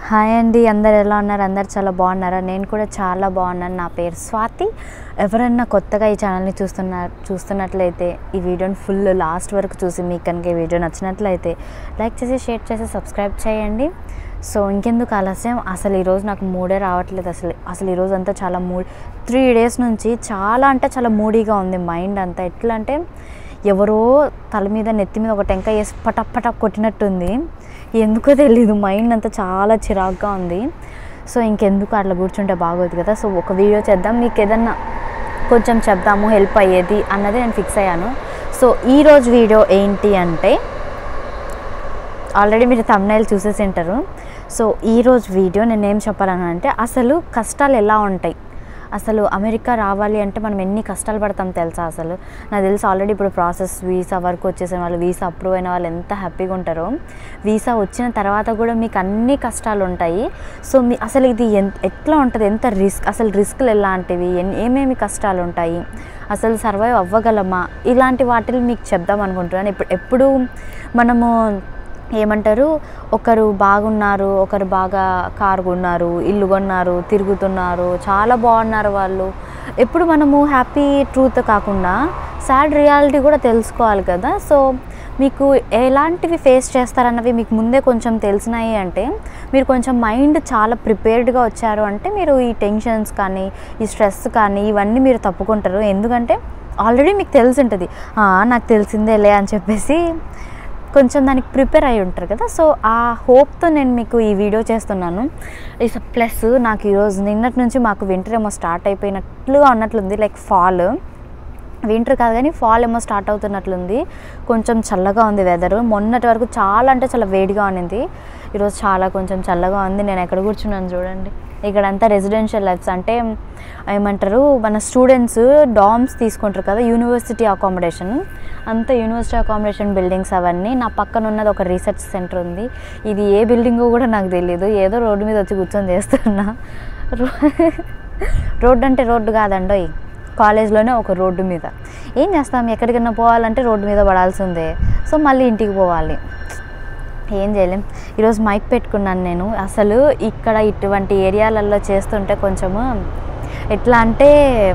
hi అండి అందరు ఎలా ఉన్నారు అందరు చాలా బాగున్నారా నేను కూడా చాలా బాగున్నాను నా పేరు స్వాతి ఎవరన్నా కొత్తగా ఈ ఛానల్ని చూస్తున్న చూస్తున్నట్లయితే ఈ వీడియోని ఫుల్ లాస్ట్ వరకు చూసి మీకు కనుక ఈ వీడియో నచ్చినట్లయితే లైక్ చేసి షేర్ చేసి సబ్స్క్రైబ్ చేయండి సో ఇంకెందుకు ఆలస్యం అసలు ఈరోజు నాకు మూడే రావట్లేదు అసలు అసలు ఈరోజు అంతా చాలా మూడ్ త్రీ డేస్ నుంచి చాలా అంటే చాలా మూడీగా ఉంది మైండ్ అంతా ఎట్లా అంటే ఎవరో తల మీద నెత్తి మీద ఒక టెంకాయ వేసి పటప్ పటప్ కొట్టినట్టుంది ఎందుకో తెలీదు మైండ్ అంతా చాలా చిరాగ్గా ఉంది సో ఇంకెందుకు అట్లా కూర్చుంటే బాగోదు కదా సో ఒక వీడియో చేద్దాం మీకు ఏదన్నా కొంచెం చెప్దాము హెల్ప్ అయ్యేది అన్నది నేను ఫిక్స్ అయ్యాను సో ఈరోజు వీడియో ఏంటి అంటే ఆల్రెడీ మీరు తమ్నైల్ చూసేసి ఉంటారు సో ఈరోజు వీడియో నేను ఏం చెప్పాలని అంటే అసలు కష్టాలు ఎలా ఉంటాయి అసలు అమెరికా రావాలి అంటే మనం ఎన్ని కష్టాలు పడతాం తెలుసా అసలు నాకు తెలిసి ఆల్రెడీ ఇప్పుడు ప్రాసెస్ వీసా వరకు వచ్చేసిన వాళ్ళు వీసా అప్రూవ్ అయిన వాళ్ళు ఎంత హ్యాపీగా ఉంటారో వీసా వచ్చిన తర్వాత కూడా మీకు అన్ని కష్టాలు ఉంటాయి సో మీ అసలు ఇది ఎంత ఎట్లా ఉంటుంది ఎంత రిస్క్ అసలు రిస్క్లు ఎలాంటివి ఎన్- ఏమేమి కష్టాలు ఉంటాయి అసలు సర్వైవ్ అవ్వగలమా ఇలాంటి వాటిని మీకు చెప్దాం అనుకుంటున్నాను ఇప్పుడు ఎప్పుడు మనము ఏమంటారు ఒకరు బాగున్నారు ఒకరు బాగా కారు కొన్నారు ఇల్లు కొన్నారు తిరుగుతున్నారు చాలా బాగున్నారు వాళ్ళు ఎప్పుడు మనము హ్యాపీ ట్రూత్ కాకుండా సాడ్ రియాలిటీ కూడా తెలుసుకోవాలి కదా సో మీకు ఎలాంటివి ఫేస్ చేస్తారన్నవి మీకు ముందే కొంచెం తెలిసినాయి అంటే మీరు కొంచెం మైండ్ చాలా ప్రిపేర్డ్గా వచ్చారు అంటే మీరు ఈ టెన్షన్స్ కానీ ఈ స్ట్రెస్ కానీ ఇవన్నీ మీరు తప్పుకుంటారు ఎందుకంటే ఆల్రెడీ మీకు తెలిసి ఉంటుంది "ఆ, నాకు తెలిసిందేలే అని చెప్పేసి కొంచెం దానికి ప్రిపేర్ అయి ఉంటారు కదా సో ఆ హోప్తో నేను మీకు ఈ వీడియో చేస్తున్నాను ఇస్ ప్లస్ నాకు ఈరోజు నిన్నటి నుంచి మాకు వింటర్ ఏమో స్టార్ట్ అయిపోయినట్లుగా ఉన్నట్లుంది లైక్ ఫాల్ వింటర్ కాదు కానీ ఫాల్ ఏమో స్టార్ట్ అవుతున్నట్లుంది కొంచెం చల్లగా ఉంది వెదర్ మొన్నటి వరకు చాలా అంటే చాలా వేడిగా ఉన్నింది ఈరోజు చాలా కొంచెం చల్లగా ఉంది నేను ఎక్కడ కూర్చున్నాను చూడండి ఇక్కడంతా రెసిడెన్షియల్ లైఫ్స్ అంటే ఏమంటారు మన స్టూడెంట్స్ డామ్స్ తీసుకుంటారు కదా యూనివర్సిటీ అకామిడేషన్ అంతా యూనివర్సిటీ అకామిడేషన్ బిల్డింగ్స్ అవన్నీ నా పక్కన ఉన్నది ఒక రీసెర్చ్ సెంటర్ ఉంది ఇది ఏ బిల్డింగో కూడా నాకు తెలియదు ఏదో రోడ్డు మీద వచ్చి కూర్చొని చేస్తున్నా రో- రోడ్డు అంటే రోడ్డు కాదండోయ్ కాలేజ్లోనే ఒక రోడ్డు మీద ఏం చేస్తాం ఎక్కడికైనా పోవాలంటే రోడ్డు మీద పడాల్సిందే సో మళ్ళీ ఇంటికి పోవాలి ఏం చేయలేం ఈరోజు మైక్ పెట్టుకున్నాను నేను అసలు ఇక్కడ ఇటువంటి ఏరియాలలో చేస్తుంటే కొంచెము ఎట్లా అంటే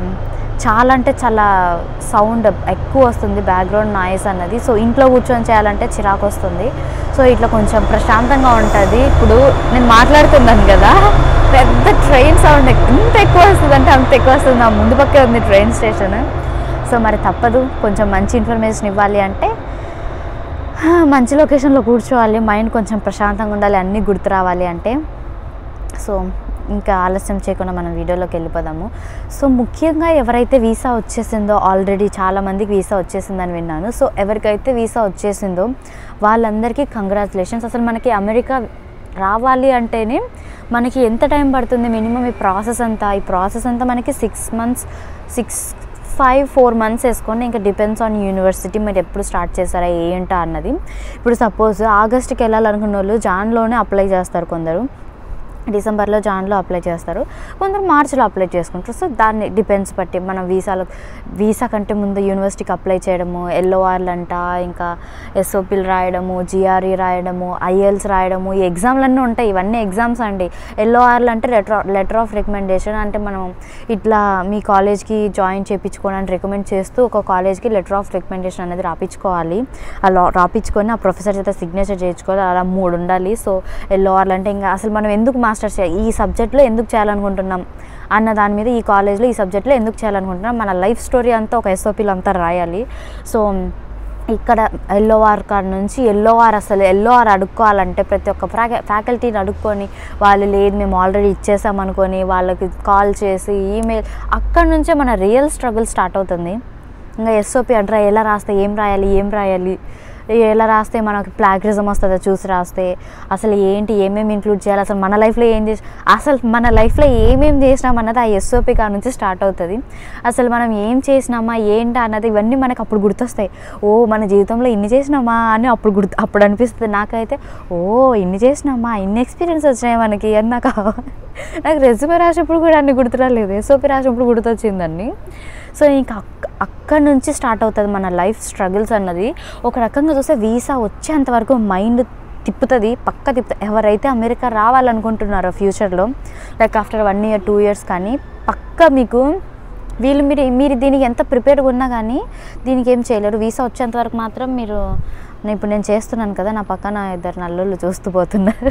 చాలా అంటే చాలా సౌండ్ ఎక్కువ వస్తుంది బ్యాక్గ్రౌండ్ నాయిస్ అన్నది సో ఇంట్లో కూర్చొని చేయాలంటే చిరాకు వస్తుంది సో ఇట్లా కొంచెం ప్రశాంతంగా ఉంటుంది ఇప్పుడు నేను మాట్లాడుతున్నాను కదా పెద్ద ట్రైన్ సౌండ్ ఎంత ఎక్కువ వస్తుంది అంటే అంత ఎక్కువ వస్తుంది నా ముందు పక్కే ఉంది ట్రైన్ స్టేషన్ సో మరి తప్పదు కొంచెం మంచి ఇన్ఫర్మేషన్ ఇవ్వాలి అంటే హా, మంచి లొకేషన్లో కూర్చోవాలి మైండ్ కొంచెం ప్రశాంతంగా ఉండాలి అన్నీ గుర్తు రావాలి అంటే సో ఇంకా ఆలస్యం చేయకుండా మనం వీడియోలోకి వెళ్ళిపోదాము సో ముఖ్యంగా ఎవరైతే వీసా వచ్చేసిందో ఆల్రెడీ చాలామందికి వీసా వచ్చేసిందని విన్నాను సో ఎవరికైతే వీసా వచ్చేసిందో వాళ్ళందరికీ కంగ్రాచులేషన్స్ అసలు మనకి అమెరికా రావాలి అంటేనే మనకి ఎంత టైం పడుతుంది మినిమం ఈ ప్రాసెస్ అంతా ఈ ప్రాసెస్ అంతా మనకి six months six five four months వేసుకొని ఇంకా డిపెండ్స్ ఆన్ యూనివర్సిటీ మీరు ఎప్పుడు స్టార్ట్ చేస్తారా ఏంటా అన్నది ఇప్పుడు సపోజ్ ఆగస్ట్కి వెళ్ళాలనుకున్న వాళ్ళు జాన్లోనే అప్లై చేస్తారు కొందరు డిసెంబర్లో జాన్లో అప్లై చేస్తారు కొందరు మార్చిలో అప్లై చేసుకుంటారు సో దాన్ని డిపెండ్స్ బట్టి మనం వీసాలో వీసా కంటే ముందు యూనివర్సిటీకి అప్లై చేయడము ఎల్ఓఆర్లు అంట ఇంకా ఎస్ఓపీలు రాయడము జిఆర్ఈ రాయడము ఐఎల్స్ రాయడము ఈ ఎగ్జామ్లన్నీ ఉంటాయి ఇవన్నీ ఎగ్జామ్స్ అండి ఎల్ఓఆర్లు అంటే లెటర్ లెటర్ ఆఫ్ రికమెండేషన్ అంటే మనం ఇట్లా మీ కాలేజ్కి జాయిన్ చేయించుకోవడానికి రికమెండ్ చేస్తూ ఒక కాలేజ్కి లెటర్ ఆఫ్ రికమెండేషన్ అనేది రాపించుకోవాలి అలా రాపించుకొని ఆ ప్రొఫెసర్ చేత సిగ్నేచర్ చేయించుకోవాలి అలా మూడు ఉండాలి సో ఎల్ఓఆర్లు అంటే ఇంకా అసలు మనం ఎందుకు మాస్టర్స్ చేయాలి ఈ సబ్జెక్ట్లో ఎందుకు చేయాలనుకుంటున్నాం అన్న దాని మీద ఈ కాలేజ్లో ఈ సబ్జెక్ట్లో ఎందుకు చేయాలనుకుంటున్నాం మన లైఫ్ స్టోరీ అంతా ఒక ఎస్ఓపీలు అంతా రాయాలి సో ఇక్కడ ఎల్ఓఆర్ కార్డ్ నుంచి ఎల్ఓఆర్ అసలు ఎల్ఓఆర్ అడుక్కోవాలంటే ప్రతి ఒక్క ఫ్యాక ఫ్యాకల్టీని అడుక్కొని వాళ్ళు లేదు మేము ఆల్రెడీ ఇచ్చేసాం అనుకొని వాళ్ళకి కాల్ చేసి ఈమెయిల్ అక్కడ నుంచే మన రియల్ స్ట్రగుల్ స్టార్ట్ అవుతుంది ఇంకా ఎస్ఓపి అడ్రా ఎలా రాస్తే ఏం రాయాలి ఏం రాయాలి ఎలా రాస్తే మనకి ప్లాగ్రిజం వస్తుందో చూసి రాస్తే అసలు ఏంటి ఏమేమి ఇంక్లూడ్ చేయాలి అసలు మన లైఫ్లో ఏం చేసి అసలు మన లైఫ్లో ఏమేమి చేసినాం అన్నది ఆ ఎస్ఓపి కాడ నుంచి స్టార్ట్ అవుతుంది అసలు మనం ఏం చేసినామా ఏంటి అన్నది ఇవన్నీ మనకు అప్పుడు గుర్తొస్తాయి ఓ మన జీవితంలో ఇన్ని చేసినామా అని అప్పుడు గుర్తు అప్పుడు అనిపిస్తుంది నాకైతే ఓ ఇన్ని చేసినామా ఇన్ని ఎక్స్పీరియన్స్ వచ్చినాయి మనకి అని నాకు నాకు రెజ్యూమే రాసినప్పుడు కూడా అన్ని గుర్తురాలేదు ఎస్ఓపి రాసినప్పుడు గుర్తొచ్చిందండి సో ఇంకా అక్క అక్కడ నుంచి స్టార్ట్ అవుతుంది మన లైఫ్ స్ట్రగుల్స్ అన్నది ఒక రకంగా చూస్తే వీసా వచ్చేంత వరకు మైండ్ తిప్పుతుంది పక్క తిప్పుతుంది ఎవరైతే అమెరికా రావాలనుకుంటున్నారో ఫ్యూచర్లో like after one year two years కానీ పక్క మీకు వీళ్ళు మీరు మీరు దీనికి ఎంత ప్రిపేర్గా ఉన్నా కానీ దీనికి ఏం చేయలేరు వీసా వచ్చేంత వరకు మాత్రం మీరు నేను ఇప్పుడు నేను చేస్తున్నాను కదా నా పక్కన ఇద్దరు నల్లోళ్ళు చూస్తూ పోతున్నారు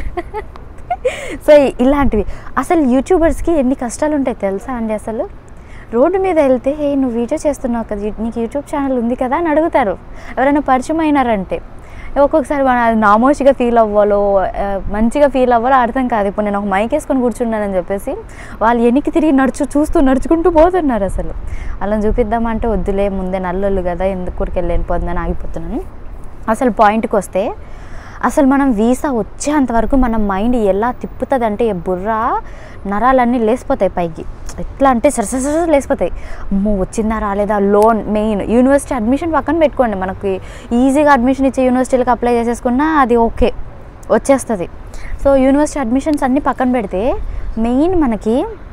సో ఇలాంటివి అసలు యూట్యూబర్స్కి ఎన్ని కష్టాలు ఉంటాయి తెలుసా అండి అసలు రోడ్డు మీద వెళ్తే ఏ నువ్వు వీడియో చేస్తున్నావు కదా యూ- నీకు యూట్యూబ్ ఛానల్ ఉంది కదా అని అడుగుతారు ఎవరైనా పరిచయం అయినారంటే ఒక్కొక్కసారి మనం అది నామోషిగా ఫీల్ అవ్వాలో ఆ, మంచిగా ఫీల్ అవ్వాలో అర్థం కాదు ఇప్పుడు నేను ఒక మైక్ వేసుకొని కూర్చున్నానని చెప్పేసి వాళ్ళు వెనక్కి తిరిగి నడుచు చూస్తూ నడుచుకుంటూ పోతున్నారు అసలు అలా చూపిద్దామంటే వద్దులే ముందే నల్లొల్లు కదా ఎందుకు ఊరికి వెళ్ళిపోతుందని ఆగిపోతున్నాను అసలు పాయింట్కి వస్తే అసలు మనం వీసా వచ్చేంత వరకు మన మైండ్ ఎలా తిప్పుతుంది అంటే బుర్ర నరాలన్నీ లేసిపోతాయి పైకి ఎట్లా అంటే సరసర లేసిపోతాయి అమ్మో వచ్చిందా రాలేదా లోన్ మెయిన్ యూనివర్సిటీ అడ్మిషన్ పక్కన పెట్టుకోండి మనకి ఈజీగా అడ్మిషన్ ఇచ్చే యూనివర్సిటీలకు అప్లై చేసేసుకున్నా అది ఓకే వచ్చేస్తుంది సో యూనివర్సిటీ అడ్మిషన్స్ అన్నీ పక్కన పెడితే మెయిన్ మనకి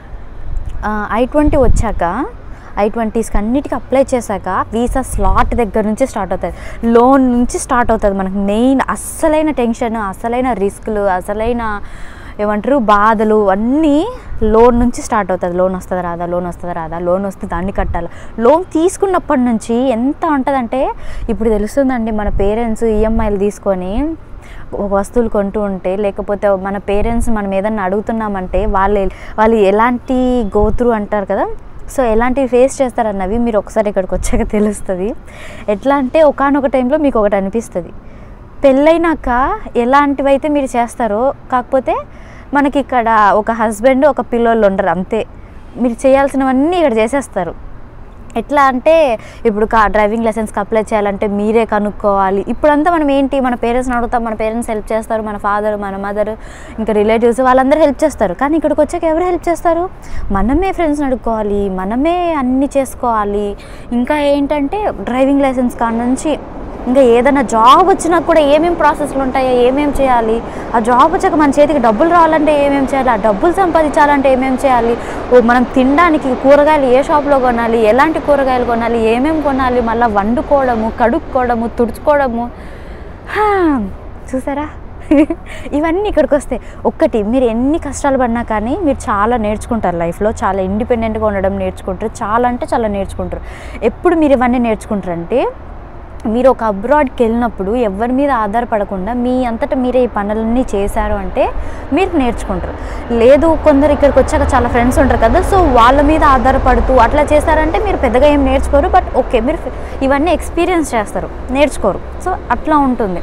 ఐ ట్వంటీ వచ్చాక ఐ ట్వంటీస్కి అన్నిటికీ అప్లై చేశాక వీసా స్లాట్ దగ్గర నుంచి స్టార్ట్ అవుతుంది లోన్ నుంచి స్టార్ట్ అవుతుంది మనకు మెయిన్ అస్సలైన టెన్షన్ అసలైన రిస్క్లు అసలైన ఏమంటారు బాధలు అన్నీ లోన్ నుంచి స్టార్ట్ అవుతుంది లోన్ వస్తుందా రాదా లోన్ వస్తుందా రాదా లోన్ వస్తే దాన్ని కట్టాలి లోన్ తీసుకున్నప్పటి నుంచి ఎంత ఉంటుందంటే ఇప్పుడు తెలుస్తుందండి మన పేరెంట్స్ ఈఎంఐలు తీసుకొని ఒక వస్తువులు కొంటూ ఉంటే లేకపోతే మన పేరెంట్స్ మనం ఏదన్నా అడుగుతున్నామంటే వాళ్ళు వాళ్ళు ఎలాంటి గోత్రు అంటారు కదా సో ఎలాంటివి ఫేస్ చేస్తారన్నవి మీరు ఒకసారి ఇక్కడికి వచ్చాక తెలుస్తుంది ఎట్లా అంటే ఒకనొక టైంలో మీకు ఒకటి అనిపిస్తుంది పెళ్ళైనాక ఎలాంటివి అయితే మీరు చేస్తారో కాకపోతే మనకి ఇక్కడ ఒక హస్బెండ్ ఒక పిల్లోళ్ళు ఉండరు అంతే మీరు చేయాల్సినవన్నీ ఇక్కడ చేసేస్తారు ఎట్లా అంటే ఇప్పుడు కా డ్రైవింగ్ లైసెన్స్కి అప్లై చేయాలంటే మీరే కనుక్కోవాలి ఇప్పుడంతా మనం ఏంటి మన పేరెంట్స్ని అడుగుతాం మన పేరెంట్స్ హెల్ప్ చేస్తారు మన ఫాదర్ మన మదర్ ఇంకా రిలేటివ్స్ వాళ్ళందరూ హెల్ప్ చేస్తారు కానీ ఇక్కడికి వచ్చాక ఎవరు హెల్ప్ చేస్తారు మనమే ఫ్రెండ్స్ని అడుక్కోవాలి మనమే అన్నీ చేసుకోవాలి ఇంకా ఏంటంటే డ్రైవింగ్ లైసెన్స్ కాడ నుంచి ఇంకా ఏదైనా జాబ్ వచ్చినా కూడా ఏమేమి ప్రాసెస్లు ఉంటాయో ఏమేమి చేయాలి ఆ జాబ్ వచ్చాక మన చేతికి డబ్బులు రావాలంటే ఏమేమి చేయాలి ఆ డబ్బులు సంపాదించాలంటే ఏమేమి చేయాలి ఓ మనం తినడానికి కూరగాయలు ఏ షాప్లో కొనాలి ఎలాంటి కూరగాయలు కొనాలి ఏమేమి కొనాలి మళ్ళీ వండుకోవడము కడుక్కోవడము తుడుచుకోవడము హా, చూసారా ఇవన్నీ ఇక్కడికి వస్తే ఒక్కటి మీరు ఎన్ని కష్టాలు పడినా కానీ మీరు చాలా నేర్చుకుంటారు లైఫ్లో చాలా ఇండిపెండెంట్గా ఉండడం నేర్చుకుంటారు చాలా అంటే చాలా నేర్చుకుంటారు ఎప్పుడు మీరు ఇవన్నీ నేర్చుకుంటారంటే మీరు ఒక అబ్రాడ్కి వెళ్ళినప్పుడు ఎవరి మీద ఆధారపడకుండా మీ అంతటా మీరే ఈ పనులన్నీ చేశారు అంటే మీరు నేర్చుకుంటారు లేదు కొందరు ఇక్కడికి వచ్చాక చాలా ఫ్రెండ్స్ ఉంటారు కదా సో వాళ్ళ మీద ఆధారపడుతూ అట్లా చేస్తారంటే మీరు పెద్దగా ఏం నేర్చుకోరు బట్ ఓకే మీరు ఇవన్నీ ఎక్స్పీరియన్స్ చేస్తారు నేర్చుకోరు సో అట్లా ఉంటుంది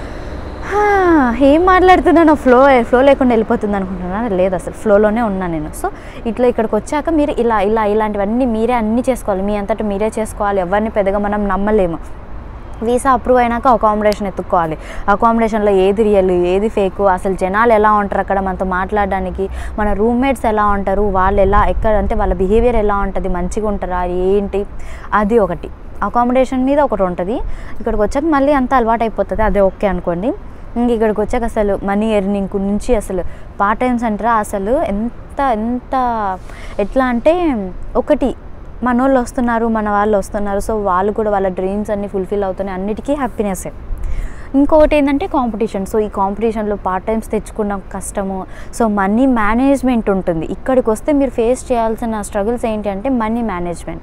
హా, ఏం మాట్లాడుతున్నాను ఫ్లో ఫ్లో లేకుండా వెళ్ళిపోతుంది అనుకుంటున్నాను లేదు అసలు ఫ్లోలోనే ఉన్నాను నేను సో ఇట్లా ఇక్కడికి వచ్చాక మీరు ఇలా ఇలా ఇలాంటివన్నీ మీరే అన్నీ చేసుకోవాలి మీ అంతటా మీరే చేసుకోవాలి ఎవరిని పెద్దగా మనం నమ్మలేము వీసా అప్రూవ్ అయినాక అకామిడేషన్ ఎత్తుక్కోవాలి అకామిడేషన్లో ఏది రియల్ ఏది ఫేక్ అసలు జనాలు ఎలా ఉంటారు అక్కడ మనతో మాట్లాడడానికి మన రూమ్మేట్స్ ఎలా ఉంటారు వాళ్ళు ఎలా ఎక్కడ అంటే వాళ్ళ బిహేవియర్ ఎలా ఉంటుంది మంచిగా ఉంటారా ఏంటి అది ఒకటి అకామిడేషన్ మీద ఒకటి ఉంటుంది ఇక్కడికి వచ్చాక మళ్ళీ అంత అలవాటు అయిపోతుంది అదే ఓకే అనుకోండి ఇంక ఇక్కడికి వచ్చాక అసలు మనీ ఎర్నింగ్ నుంచి అసలు పార్ట్ టైమ్స్ అంటారా అసలు ఎంత ఎంత ఎట్లా అంటే ఒకటి మన వాళ్ళు వస్తున్నారు మన వాళ్ళు వస్తున్నారు సో వాళ్ళు కూడా వాళ్ళ డ్రీమ్స్ అన్నీ ఫుల్ఫిల్ అవుతున్నాయి అన్నిటికీ హ్యాపీనెస్సే ఇంకొకటి ఏంటంటే కాంపిటీషన్ సో ఈ కాంపిటీషన్లో పార్ట్ టైమ్స్ తెచ్చుకున్న కష్టము సో మనీ మేనేజ్మెంట్ ఉంటుంది ఇక్కడికి వస్తే మీరు ఫేస్ చేయాల్సిన స్ట్రగుల్స్ ఏంటి అంటే మనీ మేనేజ్మెంట్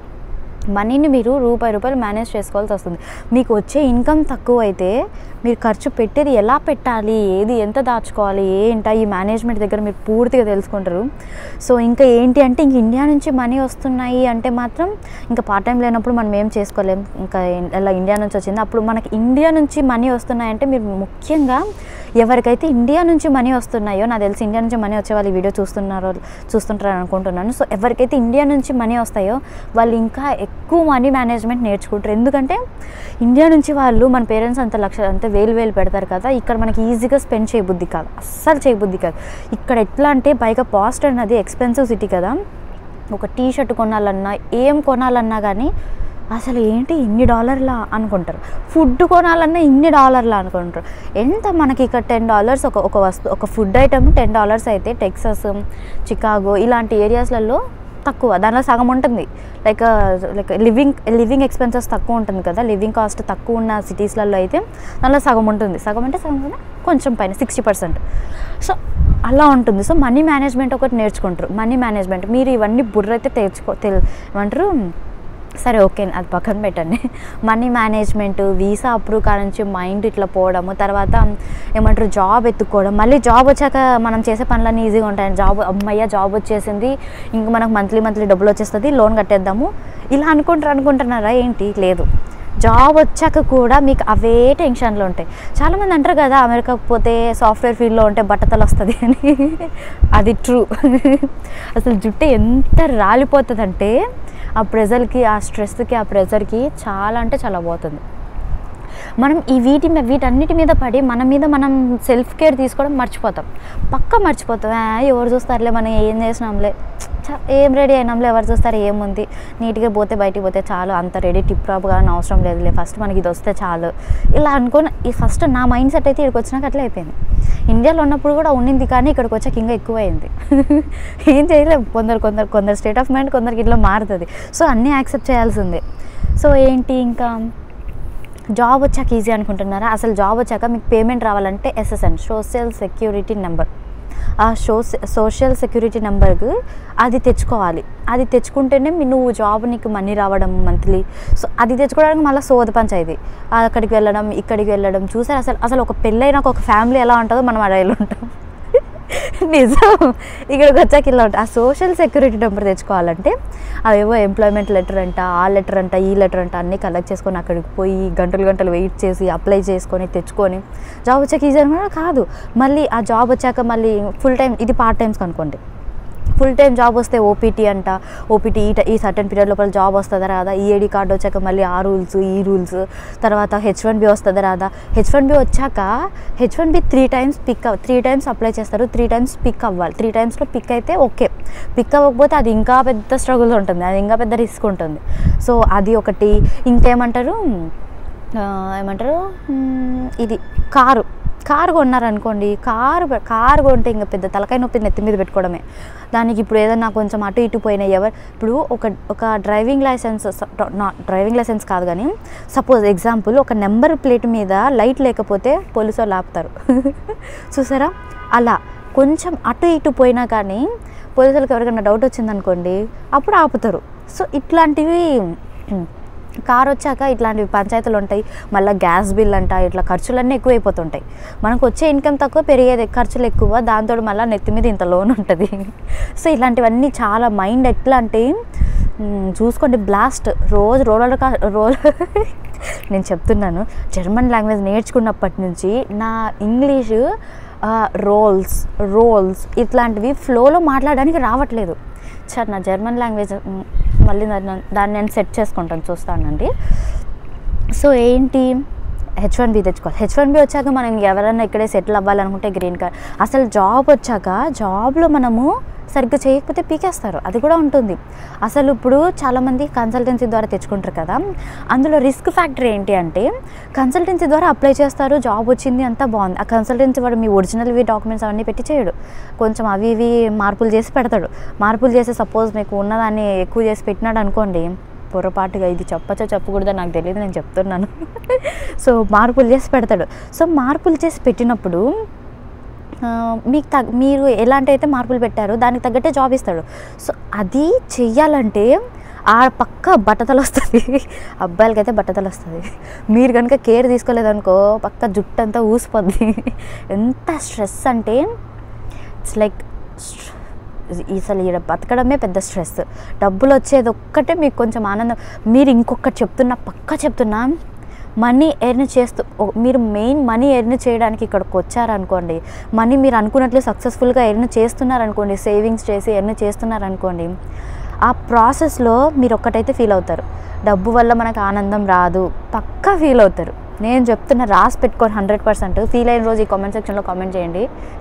మనీని మీరు రూపాయి రూపాయలు మేనేజ్ చేసుకోవాల్సి వస్తుంది మీకు వచ్చే ఇన్కమ్ తక్కువ అయితే మీరు ఖర్చు పెట్టేది ఎలా పెట్టాలి ఏది ఎంత దాచుకోవాలి ఏంటా ఈ మేనేజ్మెంట్ దగ్గర మీరు పూర్తిగా తెలుసుకుంటారు సో ఇంకా ఏంటి అంటే ఇంక ఇండియా నుంచి మనీ వస్తున్నాయి అంటే మాత్రం ఇంకా పార్ట్ టైం లేనప్పుడు మనం ఏం చేసుకోలేం ఇంకా ఇన్- అలా ఇండియా నుంచి వచ్చింది అప్పుడు మనకి ఇండియా నుంచి మనీ వస్తున్నాయంటే మీరు ముఖ్యంగా ఎవరికైతే ఇండియా నుంచి మనీ వస్తున్నాయో నాకు తెలిసి ఇండియా నుంచి మనీ వచ్చే వాళ్ళు ఈ వీడియో చూస్తున్నారో చూస్తుంటారు అనుకుంటున్నాను సో ఎవరికైతే ఇండియా నుంచి మనీ వస్తాయో వాళ్ళు ఇంకా ఎక్కువ మనీ మేనేజ్మెంట్ నేర్చుకుంటారు ఎందుకంటే ఇండియా నుంచి వాళ్ళు మన పేరెంట్స్ అంత లక్ష అంత వేలు వేలు పెడతారు కదా ఇక్కడ మనకి ఈజీగా స్పెండ్ చేయబుద్ధి కాదు అస్సలు చేయబుద్ధి కాదు ఇక్కడ ఎట్లా అంటే పైగా పాస్ట్ అన్నది ఎక్స్పెన్సివ్ సిటీ కదా ఒక టీ షర్ట్ కొనాలన్నా ఏం కొనాలన్నా కానీ అసలు ఏంటి ఇన్ని డాలర్లా అనుకుంటారు ఫుడ్ కొనాలన్నా ఇన్ని డాలర్లా అనుకుంటారు ఎంత మనకి ఇక్కడ టెన్ డాలర్స్ ఒక ఒక వస్తు ఒక ఫుడ్ ఐటమ్ టెన్ డాలర్స్ అయితే టెక్సస్ చికాగో ఇలాంటి ఏరియాస్లలో తక్కువ దానిలో సగం ఉంటుంది like like living living expenses తక్కువ ఉంటుంది కదా లివింగ్ కాస్ట్ తక్కువ ఉన్న సిటీస్లలో అయితే దానిలో సగం ఉంటుంది సగం అంటే సగం కదా కొంచెం పైన సిక్స్టీ పర్సెంట్ సో అలా ఉంటుంది సో మనీ మేనేజ్మెంట్ ఒకటి నేర్చుకుంటారు మనీ మేనేజ్మెంట్ మీరు ఇవన్నీ బుర్ర అయితే తెచ్చుకో తెల్ ఏమంటారు సరే ఓకే అది పక్కన పెట్టండి మనీ మేనేజ్మెంట్ వీసా అప్రూవ్ కానుంచి మైండ్ ఇట్లా పోవడము తర్వాత ఏమంటారు జాబ్ ఎత్తుకోవడం మళ్ళీ జాబ్ వచ్చాక మనం చేసే పనులన్నీ ఈజీగా ఉంటాయి జాబ్ అమ్మయ్య జాబ్ వచ్చేసింది ఇంక మనకు మంత్లీ మంత్లీ డబ్బులు వచ్చేస్తుంది లోన్ కట్టేద్దాము ఇలా అనుకుంటారు అనుకుంటున్నారా ఏంటి లేదు జాబ్ వచ్చాక కూడా మీకు అవే టెన్షన్లు ఉంటాయి చాలామంది అంటారు కదా అమెరికాకు పోతే సాఫ్ట్వేర్ ఫీల్డ్లో ఉంటే బట్టతలు వస్తుంది అని అది ట్రూ అసలు జుట్టు ఎంత రాలిపోతుందంటే ఆ ప్రెజర్కి ఆ స్ట్రెస్కి ఆ ప్రెజర్కి చాలా అంటే చాలా పోతుంది మనం ఈ వీటి మీ- వీటన్నిటి మీద పడి మన మీద మనం సెల్ఫ్ కేర్ తీసుకోవడం మర్చిపోతాం పక్క మర్చిపోతాం "ఆ, ఎవరు చూస్తారులే మనం ఏం చేసినాంలే ఛ, ఏం రెడీ అయినాంలే ఎవరు చూస్తారు ఏముంది నీట్గా పోతే బయటికి పోతే చాలు అంత రెడీ టిప్ టాప్ కానీ అవసరం లేదులే ఫస్ట్ మనకి ఇది వస్తే చాలు ఇలా అనుకుని ఈ ఫస్ట్ నా మైండ్ సెట్ అయితే ఇక్కడికి వచ్చినాక అట్లా అయిపోయింది ఇండియాలో ఉన్నప్పుడు కూడా ఉండింది కానీ ఇక్కడికి వచ్చాక ఇంకా ఎక్కువ అయింది ఏం చేయలేము కొందరు కొందరు కొందరు స్టేట్ ఆఫ్ మైండ్ కొందరికి ఇట్లా మారుతుంది సో అన్నీ యాక్సెప్ట్ చేయాల్సిందే సో ఏంటి ఇంకా జాబ్ వచ్చాక ఈజీ అనుకుంటున్నారా అసలు జాబ్ వచ్చాక మీకు పేమెంట్ రావాలంటే ఎస్ఎస్ఎన్ సోషల్ సెక్యూరిటీ నెంబర్ ఆ సో సోషల్ సెక్యూరిటీ నెంబర్కి అది తెచ్చుకోవాలి అది తెచ్చుకుంటేనే మీ నువ్వు జాబ్ నీకు మనీ రావడం మంత్లీ సో అది తెచ్చుకోవడానికి మళ్ళీ సోద పంచాయతీ అక్కడికి వెళ్ళడం ఇక్కడికి వెళ్ళడం చూసారు అసలు అసలు ఒక పెళ్ళైనాక ఒక ఫ్యామిలీ ఎలా ఉంటుందో మనం అడవిలో ఉంటాం నిజం ఇక్కడికి వచ్చాక ఇలా ఉంటుంది ఆ సోషల్ సెక్యూరిటీ నెంబర్ తెచ్చుకోవాలంటే అవేవో ఎంప్లాయ్మెంట్ లెటర్ అంట ఆ లెటర్ అంట ఈ లెటర్ అంట అన్నీ కలెక్ట్ చేసుకొని అక్కడికి పోయి గంటలు గంటలు వెయిట్ చేసి అప్లై చేసుకొని తెచ్చుకొని జాబ్ వచ్చాక ఈజీ అనుకున్నా కాదు మళ్ళీ ఆ జాబ్ వచ్చాక మళ్ళీ ఫుల్ టైం ఇది పార్ట్ టైమ్స్ అనుకోండి ఫుల్ టైం జాబ్ వస్తే ఓపీటీ అంట ఓపీటీ ఈ ట- ఈ సర్టన్ పీరియడ్ లోపల జాబ్ వస్తుందా రాదా ఈఏడి కార్డు వచ్చాక మళ్ళీ ఆ రూల్స్ ఈ రూల్స్ తర్వాత హెచ్ వన్ బి వస్తుందా రాదా హెచ్ వన్ బి వచ్చాక H one B three times pick three times apply చేస్తారు త్రీ టైమ్స్ పిక్ అవ్వాలి త్రీ టైమ్స్లో పిక్ అయితే ఓకే పిక్ అవ్వకపోతే అది ఇంకా పెద్ద స్ట్రగుల్ ఉంటుంది అది ఇంకా పెద్ద రిస్క్ ఉంటుంది సో అది ఒకటి ఇంకేమంటారు ఆ, ఏమంటారు మ్మ్, ఇది కారు కారు కొన్నారనుకోండి కారు పె- కారు కొంటే ఇంకా పెద్ద తలకాయ నొప్పి నెత్తి మీద పెట్టుకోవడమే దానికి ఇప్పుడు ఏదన్నా కొంచెం అటు ఇటు పోయినా ఎవరు ఇప్పుడు ఒక ఒక డ్రైవింగ్ లైసెన్స్ నా డ్రైవింగ్ లైసెన్స్ కాదు కానీ సపోజ్ ఎగ్జాంపుల్ ఒక నెంబర్ ప్లేట్ మీద లైట్ లేకపోతే పోలీసు వాళ్ళు ఆపుతారు చూసారా అలా కొంచెం అటు ఇటు పోయినా కానీ పోలీసులకు ఎవరికైనా డౌట్ వచ్చిందనుకోండి అప్పుడు ఆపుతారు సో ఇట్లాంటివి కార్ వచ్చాక ఇట్లాంటివి పంచాయతీలు ఉంటాయి మళ్ళీ గ్యాస్ బిల్ అంట ఇట్లా ఖర్చులన్నీ ఎక్కువైపోతుంటాయి మనకు వచ్చే ఇన్కమ్ తక్కువ పెరిగేది ఖర్చులు ఎక్కువ దాంతో మళ్ళీ నెత్తి మీద ఇంత లోన్ ఉంటుంది సో ఇలాంటివన్నీ చాలా మైండ్ ఎట్లా అంటే మ్, చూసుకోండి బ్లాస్ట్ రోజు రోలర్ కా రోల్ నేను చెప్తున్నాను జర్మన్ లాంగ్వేజ్ నేర్చుకున్నప్పటి నుంచి నా ఇంగ్లీషు రోల్స్ రోల్స్ ఇట్లాంటివి ఫ్లోలో మాట్లాడడానికి రావట్లేదు సార్ నా జర్మన్ లాంగ్వేజ్ మ్, మళ్ళీ దాన్ని దాన్ని నేను సెట్ చేసుకుంటాను చూస్తానండి సో ఏంటి హెచ్ వన్ బి తెచ్చుకోవాలి హెచ్ వన్ బి వచ్చాక మనం ఎవరైనా ఇక్కడే సెటిల్ అవ్వాలనుకుంటే గ్రీన్ కార్డ్ అసలు జాబ్ వచ్చాక జాబ్లో మనము సరిగ్గా చేయకపోతే పీకేస్తారు అది కూడా ఉంటుంది అసలు ఇప్పుడు చాలామంది కన్సల్టెన్సీ ద్వారా తెచ్చుకుంటారు కదా అందులో రిస్క్ ఫ్యాక్టర్ ఏంటి అంటే కన్సల్టెన్సీ ద్వారా అప్లై చేస్తారు జాబ్ వచ్చింది అంతా బాగుంది ఆ కన్సల్టెన్సీ వాడు మీ ఒరిజినల్వి డాక్యుమెంట్స్ అవన్నీ పెట్టి చేయడు కొంచెం అవి ఇవి మార్పులు చేసి పెడతాడు మార్పులు చేసి సపోజ్ మీకు ఉన్నదాన్ని ఎక్కువ చేసి పెట్టినాడు అనుకోండి పొరపాటుగా ఇది చెప్పచ్చో చెప్పకూడదో నాకు తెలియదు నేను చెప్తున్నాను సో మార్పులు చేసి పెడతాడు సో మార్పులు చేసి పెట్టినప్పుడు ఆ, మీకు తగ్గ మీరు ఎలాంటి అయితే మార్పులు పెట్టారో దానికి తగ్గట్టే జాబ్ ఇస్తాడు సో అది చెయ్యాలంటే ఆ పక్క బట్టతలు వస్తుంది అబ్బాయిలకైతే బట్టతలు వస్తుంది మీరు కనుక కేర్ తీసుకోలేదనుకో పక్క జుట్టు అంతా ఊసిపోద్ది ఎంత స్ట్రెస్ అంటే ఇట్స్ లైక్ అసలు ఈడ బతకడమే పెద్ద స్ట్రెస్ డబ్బులు వచ్చేది ఒక్కటే మీకు కొంచెం ఆనందం మీరు ఇంకొకటి చెప్తున్నా పక్క చెప్తున్నా మనీ ఎర్న్ చేస్తూ ఓ- మీరు మెయిన్ మనీ ఎర్న్ చేయడానికి ఇక్కడికి వచ్చారనుకోండి మనీ మీరు అనుకున్నట్లు సక్సెస్ఫుల్గా ఎర్న్ చేస్తున్నారనుకోండి సేవింగ్స్ చేసి ఎర్న్ చేస్తున్నారనుకోండి ఆ ప్రాసెస్లో మీరు ఒక్కటైతే ఫీల్ అవుతారు డబ్బు వల్ల మనకు ఆనందం రాదు పక్కా ఫీల్ అవుతారు నేను చెప్తున్న రాసి పెట్టుకొని హండ్రెడ్ పర్సెంట్ ఫీల్ అయిన రోజు ఈ కామెంట్ సెక్షన్లో కామెంట్ చేయండి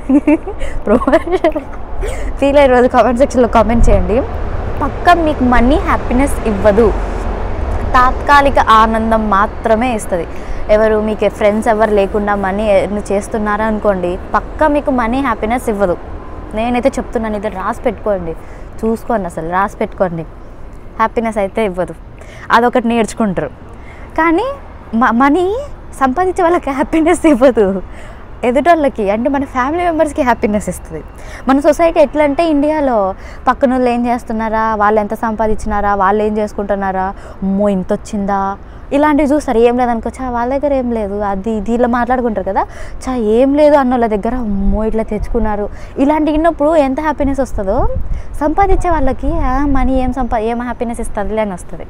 ప్రమోషన్ ఫీల్ అయిన రోజు కామెంట్ సెక్షన్లో కామెంట్ చేయండి పక్కా మీకు మనీ హ్యాపీనెస్ ఇవ్వదు తాత్కాలిక ఆనందం మాత్రమే ఇస్తుంది ఎవరు మీకు ఫ్రెండ్స్ ఎవరు లేకుండా మనీ ఎర్న్ చేస్తున్నారా అనుకోండి పక్కా మీకు మనీ హ్యాపీనెస్ ఇవ్వదు నేనైతే చెప్తున్నాను ఇది రాసి పెట్టుకోండి చూసుకోండి అసలు రాసి పెట్టుకోండి హ్యాపీనెస్ అయితే ఇవ్వదు అదొకటి నేర్చుకుంటారు కానీ మ మనీ సంపాదించే వాళ్ళకి హ్యాపీనెస్ ఇవ్వదు ఎదుటోళ్ళకి అంటే మన ఫ్యామిలీ మెంబర్స్కి హ్యాపీనెస్ ఇస్తుంది మన సొసైటీ ఎట్లా అంటే ఇండియాలో పక్కన వాళ్ళు ఏం చేస్తున్నారా వాళ్ళు ఎంత సంపాదించినారా వాళ్ళు ఏం చేసుకుంటున్నారా అమ్మో ఇంత వచ్చిందా ఇలాంటివి చూస్తారు ఏం లేదనుకో చా వాళ్ళ దగ్గర ఏం లేదు అది ఇది ఇలా మాట్లాడుకుంటారు కదా చా ఏం లేదు అన్న వాళ్ళ దగ్గర అమ్మో ఇట్లా తెచ్చుకున్నారు ఇలాంటి విన్నప్పుడు ఎంత హ్యాపీనెస్ వస్తుందో సంపాదించే వాళ్ళకి మనీ ఏం సంపా ఏం హ్యాపీనెస్ ఇస్తుందిలే అని వస్తుంది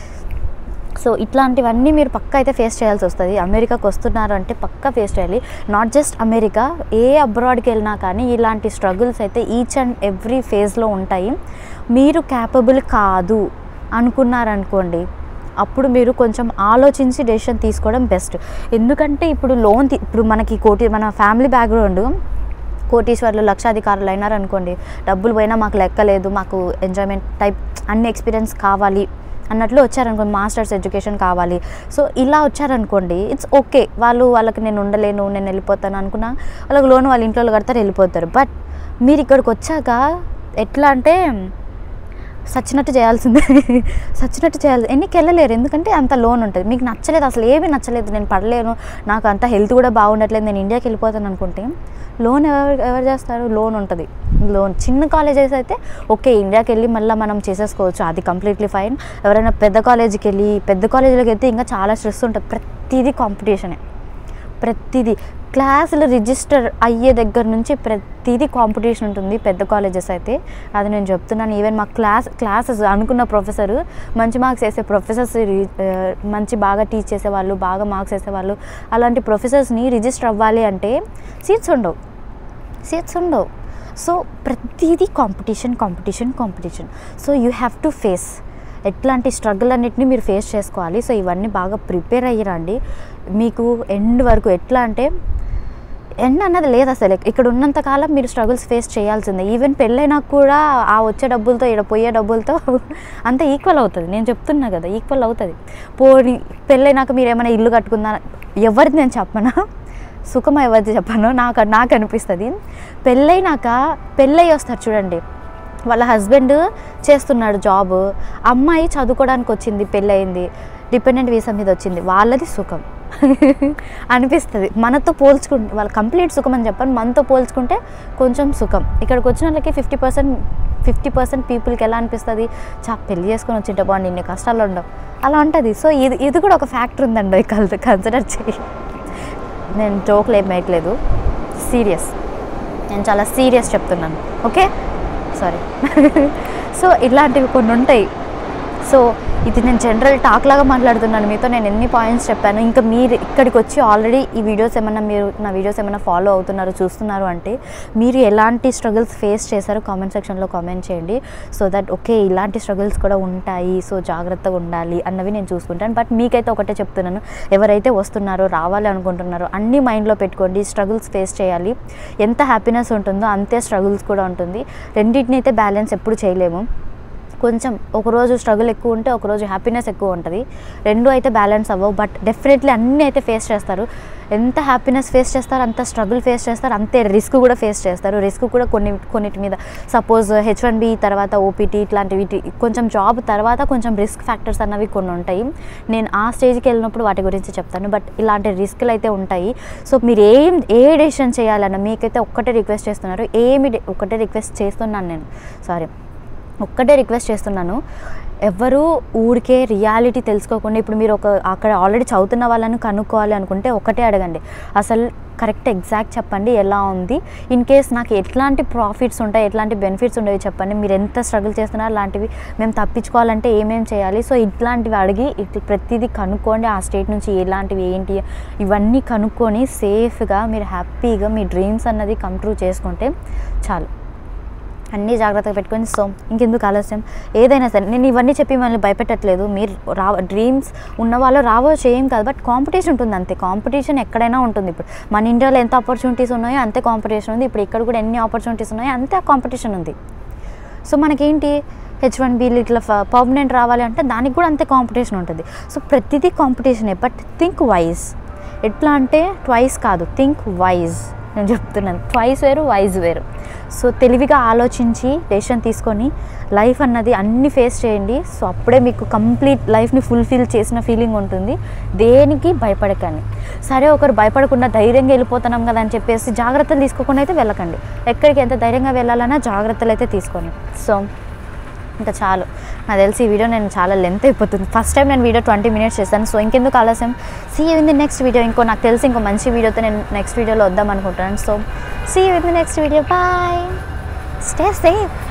సో ఇట్లాంటివన్నీ మీరు పక్క అయితే ఫేస్ చేయాల్సి వస్తుంది అమెరికాకి వస్తున్నారు అంటే పక్క ఫేస్ చేయాలి నాట్ జస్ట్ అమెరికా ఏ అబ్రాడ్కి వెళ్ళినా కానీ ఇలాంటి స్ట్రగుల్స్ అయితే ఈచ్ అండ్ ఎవ్రీ ఫేజ్లో ఉంటాయి మీరు క్యాపబుల్ కాదు అనుకున్నారనుకోండి అప్పుడు మీరు కొంచెం ఆలోచించి డెసిషన్ తీసుకోవడం బెస్ట్ ఎందుకంటే ఇప్పుడు లోన్ తీ- ఇప్పుడు మనకి కోటి మన ఫ్యామిలీ బ్యాక్గ్రౌండ్ కోటీశ్వర్లు లక్షాధికారులు అయినారు అనుకోండి డబ్బులు పోయినా మాకు లెక్కలేదు మాకు ఎంజాయ్మెంట్ టైప్ అన్ని ఎక్స్పీరియన్స్ కావాలి అన్నట్లు వచ్చారనుకోండి మాస్టర్స్ ఎడ్యుకేషన్ కావాలి సో ఇలా వచ్చారనుకోండి ఇట్స్ ఓకే వాళ్ళు వాళ్ళకి నేను ఉండలేను నేను వెళ్ళిపోతాను అనుకున్నా వాళ్ళకి లోన్ వాళ్ళ ఇంట్లో వాళ్ళు కడతారు వెళ్ళిపోతారు బట్ మీరు ఇక్కడికి వచ్చాక ఎట్లా అంటే సచ్చినట్టు చేయాల్సిందే సచ్చినట్టు చేయాలి ఎన్నికి వెళ్ళలేరు ఎందుకంటే అంత లోన్ ఉంటుంది మీకు నచ్చలేదు అసలు ఏమీ నచ్చలేదు నేను పడలేను నాకు అంత హెల్త్ కూడా బాగుండట్లేదు నేను ఇండియాకి వెళ్ళిపోతాను అనుకుంటే లోన్ ఎవరు ఎవరు చేస్తారు లోన్ ఉంటుంది లోన్ చిన్న కాలేజెస్ అయితే ఓకే ఇండియాకి వెళ్ళి మళ్ళీ మనం చేసేసుకోవచ్చు అది కంప్లీట్లీ ఫైన్ ఎవరైనా పెద్ద కాలేజీకి వెళ్ళి పెద్ద కాలేజీలోకి వెళ్తే ఇంకా చాలా స్ట్రెస్ ఉంటుంది ప్రతిదీ కాంపిటీషనే ప్రతిదీ క్లాసులు రిజిస్టర్ అయ్యే దగ్గర నుంచి ప్రతిదీ కాంపిటీషన్ ఉంటుంది పెద్ద కాలేజెస్ అయితే అది నేను చెప్తున్నాను ఈవెన్ మా క్లాస్ క్లాసెస్ అనుకున్న ప్రొఫెసర్ మంచి మార్క్స్ వేసే ప్రొఫెసర్స్ మంచి బాగా టీచ్ చేసేవాళ్ళు బాగా మార్క్స్ వేసేవాళ్ళు అలాంటి ప్రొఫెసర్స్ని రిజిస్టర్ అవ్వాలి అంటే సీట్స్ ఉండవు సీట్స్ ఉండవు సో ప్రతిదీ competition competition competition so you have to face ఎట్లాంటి స్ట్రగుల్ అన్నిటిని మీరు ఫేస్ చేసుకోవాలి సో ఇవన్నీ బాగా ప్రిపేర్ అయ్యిరండి మీకు ఎండ్ వరకు ఎట్లా అంటే ఎండ్ అన్నది లేదు అసలు ఇక్కడ ఉన్నంత కాలం మీరు స్ట్రగుల్స్ ఫేస్ చేయాల్సిందే ఈవెన్ పెళ్ళైనా కూడా ఆ వచ్చే డబ్బులతో ఇక్కడ పోయే డబ్బులతో అంత ఈక్వల్ అవుతుంది నేను చెప్తున్నా కదా ఈక్వల్ అవుతుంది పోనీ పెళ్ళైనాక మీరు ఏమైనా ఇల్లు కట్టుకుందా ఎవరిది నేను చెప్పనా సుఖం ఎవరిది చెప్పను నాకు నాకు అనిపిస్తుంది పెళ్ళైనాక పెళ్ళయి వస్తారు చూడండి వాళ్ళ హస్బెండ్ చేస్తున్నాడు జాబ్ అమ్మాయి చదువుకోవడానికి వచ్చింది పెళ్ళయింది డిపెండెంట్ వీసా మీద వచ్చింది వాళ్ళది సుఖం అనిపిస్తుంది మనతో పోల్చుకుంటే వాళ్ళ కంప్లీట్ సుఖం అని చెప్పాను మనతో పోల్చుకుంటే కొంచెం సుఖం ఇక్కడికి వచ్చిన వాళ్ళకి ఫిఫ్టీ పర్సెంట్ ఫిఫ్టీ పర్సెంట్ పీపుల్కి ఎలా అనిపిస్తుంది చా పెళ్లి చేసుకొని వచ్చింటే బాగుంది ఇన్ని కష్టాలు ఉండవు అలా ఉంటుంది సో ఇది ఇది కూడా ఒక ఫ్యాక్టర్ ఉందండి కన్సిడర్ చేయి నేను జోక్లు ఏం వేయట్లేదు సీరియస్ నేను చాలా సీరియస్ చెప్తున్నాను ఓకే సారీ సో ఇలాంటివి కొన్ని ఉంటాయి సో ఇది నేను జనరల్ టాక్ లాగా మాట్లాడుతున్నాను మీతో నేను ఎన్ని పాయింట్స్ చెప్పాను ఇంకా మీరు ఇక్కడికి వచ్చి ఆల్రెడీ ఈ వీడియోస్ ఏమన్నా మీరు నా వీడియోస్ ఏమైనా ఫాలో అవుతున్నారు చూస్తున్నారు అంటే మీరు ఎలాంటి స్ట్రగుల్స్ ఫేస్ చేశారో కామెంట్ సెక్షన్లో కామెంట్ చేయండి సో దట్ ఓకే ఇలాంటి స్ట్రగుల్స్ కూడా ఉంటాయి సో జాగ్రత్తగా ఉండాలి అన్నవి నేను చూసుకుంటాను బట్ మీకైతే ఒకటే చెప్తున్నాను ఎవరైతే వస్తున్నారో రావాలి అనుకుంటున్నారో అన్ని మైండ్లో పెట్టుకోండి స్ట్రగుల్స్ ఫేస్ చేయాలి ఎంత హ్యాపీనెస్ ఉంటుందో అంతే స్ట్రగుల్స్ కూడా ఉంటుంది రెండింటిని అయితే బ్యాలెన్స్ ఎప్పుడు చేయలేము కొంచెం ఒకరోజు స్ట్రగుల్ ఎక్కువ ఉంటే ఒకరోజు హ్యాపీనెస్ ఎక్కువ ఉంటుంది రెండు అయితే బ్యాలెన్స్ అవ్వవు బట్ డెఫినెట్లీ అన్నీ అయితే ఫేస్ చేస్తారు ఎంత హ్యాపీనెస్ ఫేస్ చేస్తారు అంత స్ట్రగుల్ ఫేస్ చేస్తారు అంతే రిస్క్ కూడా ఫేస్ చేస్తారు రిస్క్ కూడా కొన్ని కొన్నిటి మీద సపోజ్ హెచ్ వన్ బి తర్వాత ఓపీటీ ఇట్లాంటివి కొంచెం జాబ్ తర్వాత కొంచెం రిస్క్ ఫ్యాక్టర్స్ అన్నవి కొన్ని ఉంటాయి నేను ఆ స్టేజ్కి వెళ్ళినప్పుడు వాటి గురించి చెప్తాను బట్ ఇలాంటి రిస్క్లు అయితే ఉంటాయి సో మీరు ఏం ఏ డెసిషన్ చేయాలన్న మీకైతే ఒక్కటే రిక్వెస్ట్ చేస్తున్నారు ఏమి de- ఒక్కటే రిక్వెస్ట్ చేస్తున్నాను నేను సారీ ఒక్కటే రిక్వెస్ట్ చేస్తున్నాను ఎవరు ఊరికే రియాలిటీ తెలుసుకోకుండా ఇప్పుడు మీరు ఒక అక్కడ ఆల్రెడీ చదువుతున్న వాళ్ళని కనుక్కోవాలి అనుకుంటే ఒకటే అడగండి అసలు కరెక్ట్ ఎగ్జాక్ట్ చెప్పండి ఎలా ఉంది ఇన్ కేస్ నాకు ఎట్లాంటి ప్రాఫిట్స్ ఉంటాయి ఎట్లాంటి బెనిఫిట్స్ ఉండేవి చెప్పండి మీరు ఎంత స్ట్రగుల్ చేస్తున్నారు అలాంటివి మేము తప్పించుకోవాలంటే ఏమేం చేయాలి సో ఇట్లాంటివి అడిగి ఇట్లా ప్రతిదీ కనుక్కోండి ఆ స్టేట్ నుంచి ఎలాంటివి ఏంటి ఇవన్నీ కనుక్కొని సేఫ్గా మీరు హ్యాపీగా మీ డ్రీమ్స్ అన్నది కమ్ ట్రూ చేసుకుంటే చాలు అన్నీ జాగ్రత్తగా పెట్టుకొని సో ఇంకెందుకు ఆలస్యం ఏదైనా సరే నేను ఇవన్నీ చెప్పి మిమ్మల్ని భయపెట్టట్లేదు మీరు రా డ్రీమ్స్ ఉన్న వాళ్ళు రావచ్చు ఏం కాదు బట్ కాంపిటీషన్ ఉంటుంది అంతే కాంపిటీషన్ ఎక్కడైనా ఉంటుంది ఇప్పుడు మన ఇండియాలో ఎంత ఆపర్చునిటీస్ ఉన్నాయో అంతే కాంపిటీషన్ ఉంది ఇప్పుడు ఇక్కడ కూడా ఎన్ని ఆపర్చునిటీస్ ఉన్నాయో అంతే కాంపిటీషన్ ఉంది సో మనకేంటి హెచ్ వన్ బీలు ఇట్లా పర్మనెంట్ రావాలి అంటే దానికి కూడా అంతే కాంపిటీషన్ ఉంటుంది సో ప్రతిదీ కాంపిటీషనే బట్ థింక్ వైజ్ ఎట్లా అంటే ట్వైస్ కాదు థింక్ వైజ్ నేను చెప్తున్నాను ట్వైస్ వేరు వైజ్ వేరు సో తెలివిగా ఆలోచించి డెసిషన్ తీసుకొని లైఫ్ అన్నది అన్ని ఫేస్ చేయండి సో అప్పుడే మీకు కంప్లీట్ లైఫ్ని ఫుల్ఫిల్ చేసిన ఫీలింగ్ ఉంటుంది దేనికి భయపడకండి సరే ఒకరు భయపడకుండా ధైర్యంగా వెళ్ళిపోతున్నాం కదా అని చెప్పేసి జాగ్రత్తలు తీసుకోకుండా అయితే వెళ్ళకండి ఎక్కడికి ఎంత ధైర్యంగా వెళ్ళాలన్నా జాగ్రత్తలు అయితే తీసుకోండి సో ఇంకా చాలు నాకు తెలిసి ఈ వీడియో నేను చాలా లెంత్ అయిపోతుంది ఫస్ట్ టైం నేను వీడియో ట్వంటీ మినిట్స్ చేస్తాను సో ఇంకెందుకు ఆలస్యం see in the next video ఇంకో నాకు తెలిసి ఇంకో మంచి వీడియోతో నేను నెక్స్ట్ వీడియోలో వద్దాం అనుకుంటున్నాను so see in the next video bye stay safe